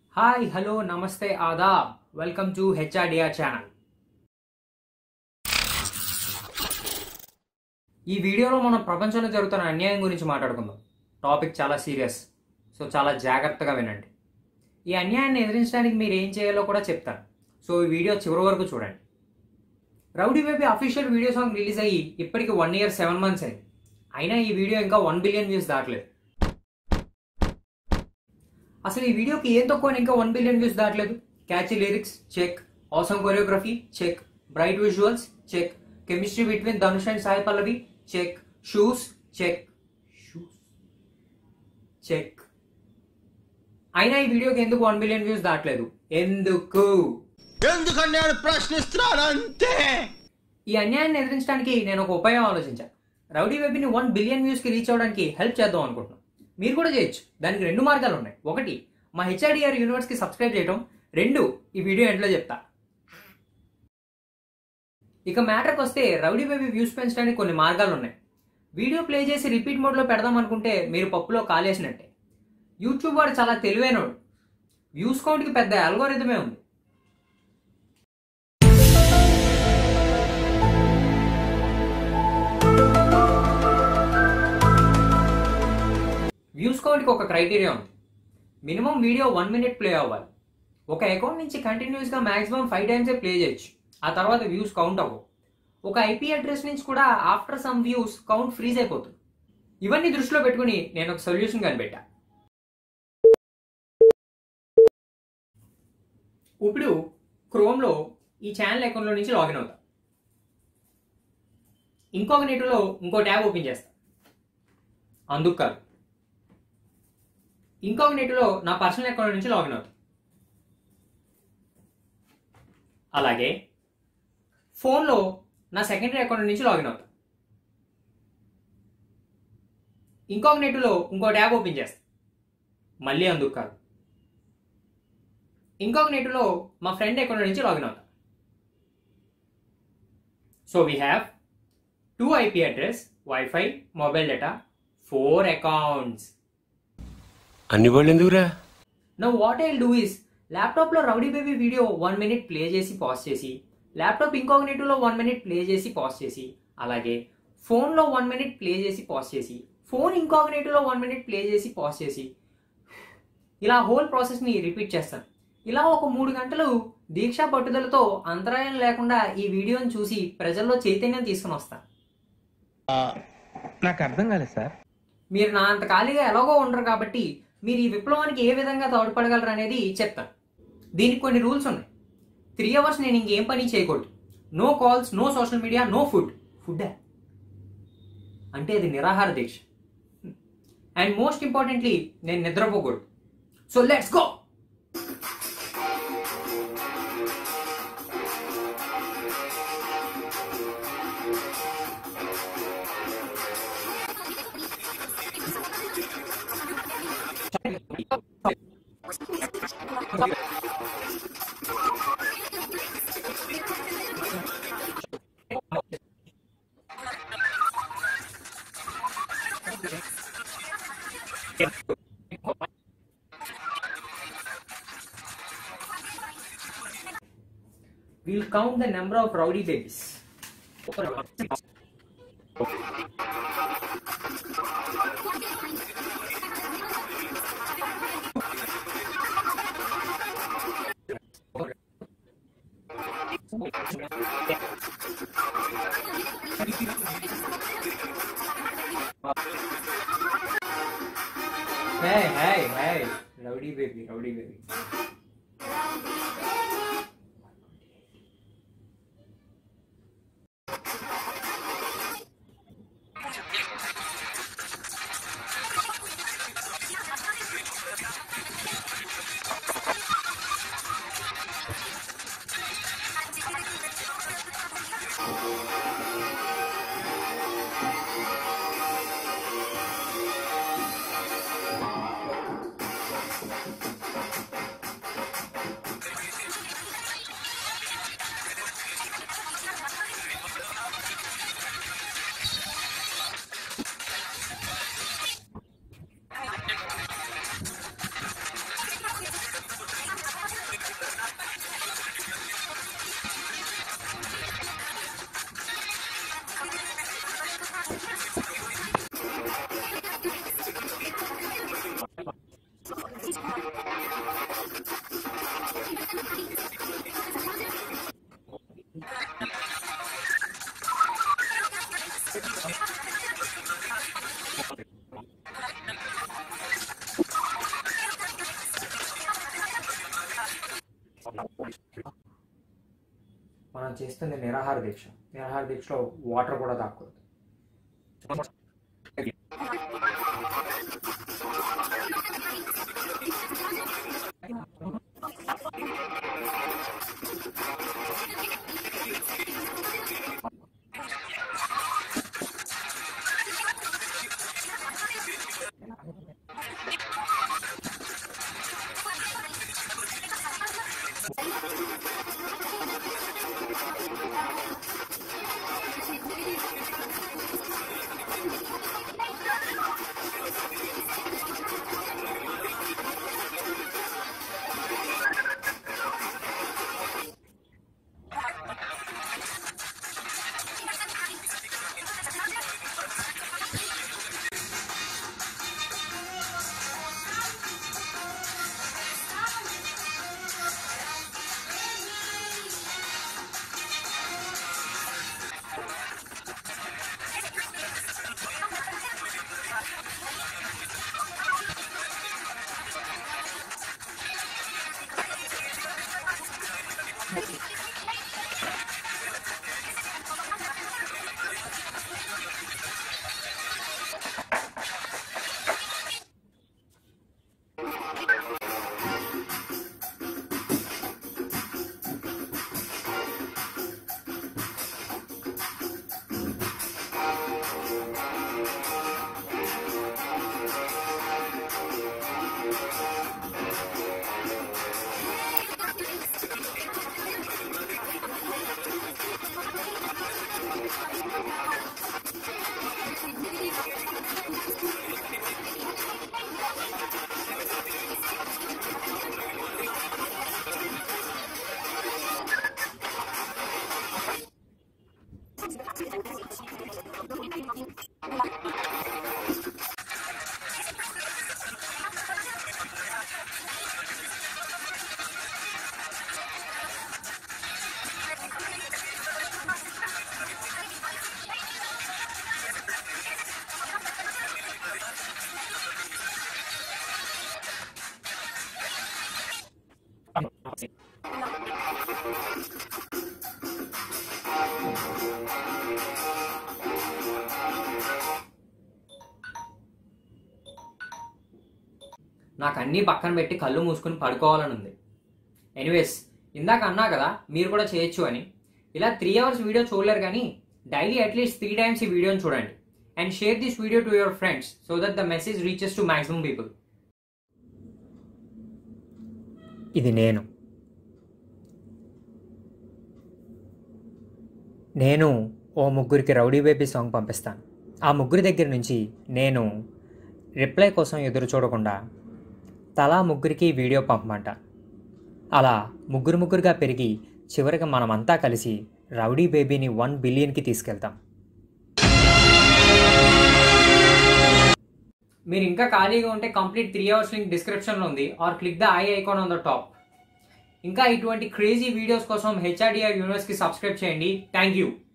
Hi hello నమస్తే ఆదాబ్ welcome to HRDR channel ఈ వీడియోలో మనం ప్రపంచంలో జరుగుతున్న అన్యాయం గురించి మాట్లాడుకుందాం టాపిక్ చాలా సీరియస్ సో చాలా జాగ్రత్తగా వినండి ఈ అన్యాయాన్ని ఎదిరించడానికి మీరు ఏం చేయాలో కూడా చెప్తాను సో ఈ వీడియో చివరి వరకు చూడండి rowdy baby official video song release అయ్యి ఇప్పటికి వన్ ఇయర్ సెవెన్ మంత్స్ అయింది అయినా ఈ వీడియో ఇంకా వన్ బిలియన్ వ్యూస్ దాటలేదు అసలు ఈ వీడియోకి ఏం తక్కువ ఇంకా వన్ బిలియన్ వ్యూస్ దాటలేదు catchy lyrics check awesome choreography check bright visuals check chemistry between Dhanush and Sai Pallavi check shoes check shoes check అయినా ఈ వీడియోకి ఎందుకు వన్ బిలియన్ వ్యూస్ దాటలేదు ఎందుకు ఎందుకని ప్రశ్నిస్తున్నాను అంతే ఈ అన్యాయాన్ని ఎదిరించడానికి నేను ఒక ఉపాయం ఆలోచించాను రౌడీ వెబీని వన్ బిలియన్ వ్యూస్ కి రీచ్ అవడానికి హెల్ప్ చేద్దాం అనుకుంటున్నాను మీరు కూడా చేయొచ్చు దానికి రెండు మార్గాలు ఉన్నాయి ఒకటి మా హెచ్ఆర్డిఆర్ యూనివర్స్ కి సబ్స్క్రైబ్ చేయడం రెండు ఈ వీడియో ఎండ్లో చెప్తా ఇక మ్యాటర్కి వస్తే రౌడీ బేబీ వ్యూస్ పెంచడానికి కొన్ని మార్గాలు ఉన్నాయి వీడియో ప్లే చేసి రిపీట్ మోడ్లో పెడదాం అనుకుంటే మీరు పప్పులో కాలేసినట్టే యూట్యూబ్ వాడు చాలా తెలివైనవాడు వ్యూస్ కౌంట్కి పెద్ద అల్గోరిథమే ఉంది వ్యూస్ కౌంట్కి ఒక క్రైటీరియా ఉంది minimum video one minute play అవ్వాలి ఒక అకౌంట్ నుంచి కంటిన్యూస్గా మాక్సిమం ఫైవ్ టైమ్సే ప్లే చేయొచ్చు ఆ తర్వాత వ్యూస్ కౌంట్ అవ్వవు ఒక ఐపీ అడ్రస్ నుంచి కూడా after some views count freeze అయిపోతుంది ఇవన్నీ దృష్టిలో పెట్టుకుని నేను ఒక సొల్యూషన్ కనిపెట్టా ఇప్పుడు క్రోమ్లో ఈ ఛానల్ అకౌంట్లో నుంచి లాగిన్ అవుతా ఇంకొక నెట్లో ఇంకో ట్యాబ్ ఓపెన్ చేస్తా అందుకు కాదు ఇంకొక నెట్లో నా పర్సనల్ అకౌంట్ నుంచి లాగిన్ అవుతా అలాగే ఫోన్లో నా సెకండరీ అకౌంట్ నుంచి లాగిన్ అవుతా ఇంకొక నెట్లో ఇంకో ట్యాబ్ ఓపెన్ చేస్తా మళ్ళీ అందుకు కాదు ఇంకొక నెట్లో మా ఫ్రెండ్ అకౌంట్ నుంచి లాగిన్ అవుతా so we have two IP address wifi mobile data four accounts అన్ని వాళ్ళు ఎందుకురా నా వాట్ ఐ డూ ఇస్ ల్యాప్టాప్లో rowdy baby video one minute play చేసి పాజ్ చేసి ల్యాప్టాప్ ఇంకొక నెట్లో వన్ మినిట్ ప్లే చేసి పాజ్ చేసి అలాగే ఫోన్లో వన్ మినిట్ ప్లే చేసి పాజ్ చేసి ఫోన్ ఇంకొక నెట్లో వన్ మినిట్ ప్లే చేసి పాజ్ చేసి ఇలా హోల్ ప్రాసెస్ని రిపీట్ చేస్తాను ఇలా ఒక మూడు గంటలు దీక్షా పట్టుదలతో అంతరాయం లేకుండా ఈ వీడియోని చూసి ప్రజల్లో చైతన్యం తీసుకుని వస్తాను నాకు అర్థం కాలేదు సార్ మీరు నా అంత ఖాళీగా ఎలాగో ఉండరు కాబట్టి మీరు ఈ విప్లవానికి ఏ విధంగా తోడ్పడగలరు అనేది చెప్తాను దీనికి కొన్ని రూల్స్ ఉన్నాయి త్రీ అవర్స్ నేను ఇంకేం పని చేయకూడదు no calls no social media no food food అంటే అది నిరాహార దీక్ష అండ్ మోస్ట్ ఇంపార్టెంట్లీ నేను నిద్రపోకూడదు so let's go We'll count the number of rowdy babies. Hey, hey, hey, rowdy baby, rowdy baby. మనం చేస్తుంది నిరాహార దీక్ష నిరాహార దీక్షలో వాటర్ కూడా తాకూడదు నాకు అన్నీ పక్కన పెట్టి కళ్ళు మూసుకుని పడుకోవాలని ఉంది ఎనీవేస్ ఇందాక అన్నా కదా మీరు కూడా చేయొచ్చు అని ఇలా త్రీ అవర్స్ వీడియో చూడలేరు కానీ డైలీ అట్లీస్ట్ త్రీ టైమ్స్ ఈ వీడియోని చూడండి and share this video to your friends so that the message reaches to maximum people ఇది నేను నేను ఓ ముగ్గురికి రౌడీ బేబీ సాంగ్ పంపిస్తాను ఆ ముగ్గురి దగ్గర నుంచి నేను రిప్లై కోసం ఎదురు చూడకుండా తలా ముగ్గురికి వీడియో పంపమంట అలా ముగ్గురు ముగ్గురుగా పెరిగి చివరికి మనమంతా కలిసి రౌడీ బేబీని వన్ బిలియన్కి తీసుకెళ్తాం మీరు ఇంకా ఖాళీగా ఉంటే కంప్లీట్ త్రీ అవర్స్ లింక్ డిస్క్రిప్షన్లో ఉంది or click the I icon on the top ఇంకా ఇటువంటి క్రేజీ వీడియోస్ కోసం హెచ్ఆర్డిఆర్ యూనివర్స్కి సబ్స్క్రైబ్ చేయండి థ్యాంక్ యూ